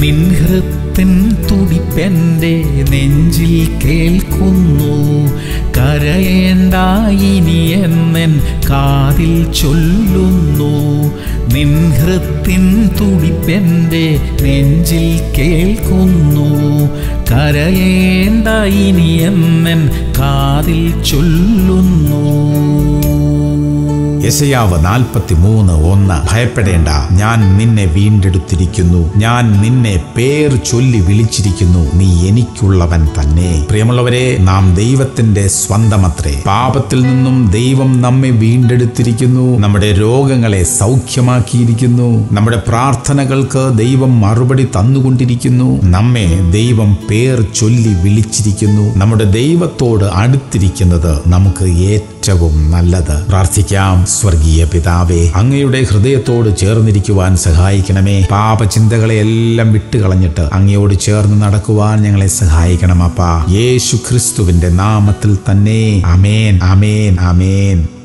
നിൻ ഹൃത്തിൻ തുടിപ്പെൻ്റെ നെഞ്ചിൽ കേൾക്കുന്നു കരയേണ്ട ഇനി എന്നൻ കാതിൽ ചൊല്ലുന്നു നിൻ ഹൃത്തിൻ തുടിപ്പെൻ്റെ നെഞ്ചിൽ കേൾക്കുന്നു കരയേണ്ട ഇനി എന്നൻ കാതിൽ ചൊല്ലുന്നു യശയാവ് നാൽപ്പത്തി മൂന്ന് ഒന്ന് ഭയപ്പെടേണ്ട ഞാൻ നിന്നെ വീണ്ടെടുത്തിരിക്കുന്നു ഞാൻ നിന്നെ പേർ ചൊല്ലി വിളിച്ചിരിക്കുന്നു നീ എനിക്കുള്ളവൻ തന്നെ പ്രിയമുള്ളവരെ നാം ദൈവത്തിന്റെ സ്വന്തമത്രേ പാപത്തിൽ നിന്നും ദൈവം നമ്മെ വീണ്ടെടുത്തിരിക്കുന്നു നമ്മുടെ രോഗങ്ങളെ സൗഖ്യമാക്കിയിരിക്കുന്നു നമ്മുടെ പ്രാർത്ഥനകൾക്ക് ദൈവം മറുപടി തന്നുകൊണ്ടിരിക്കുന്നു നമ്മെ ദൈവം പേർ ചൊല്ലി വിളിച്ചിരിക്കുന്നു നമ്മുടെ ദൈവത്തോട് അടുത്തിരിക്കുന്നത് നമുക്ക് ഏറ്റവും നല്ലത് പ്രാർത്ഥിക്കാം സ്വർഗീയ പിതാവേ അങ്ങയുടെ ഹൃദയത്തോട് ചേർന്നിരിക്കുവാൻ സഹായിക്കണമേ പാപചിന്തകളെ എല്ലാം വിട്ടുകളഞ്ഞിട്ട് അങ്ങയോട് ചേർന്ന് നടക്കുവാൻ ഞങ്ങളെ സഹായിക്കണം അപ്പാ യേശു ക്രിസ്തുവിന്റെ നാമത്തിൽ തന്നെ അമേൻ അമേൻ അമേൻ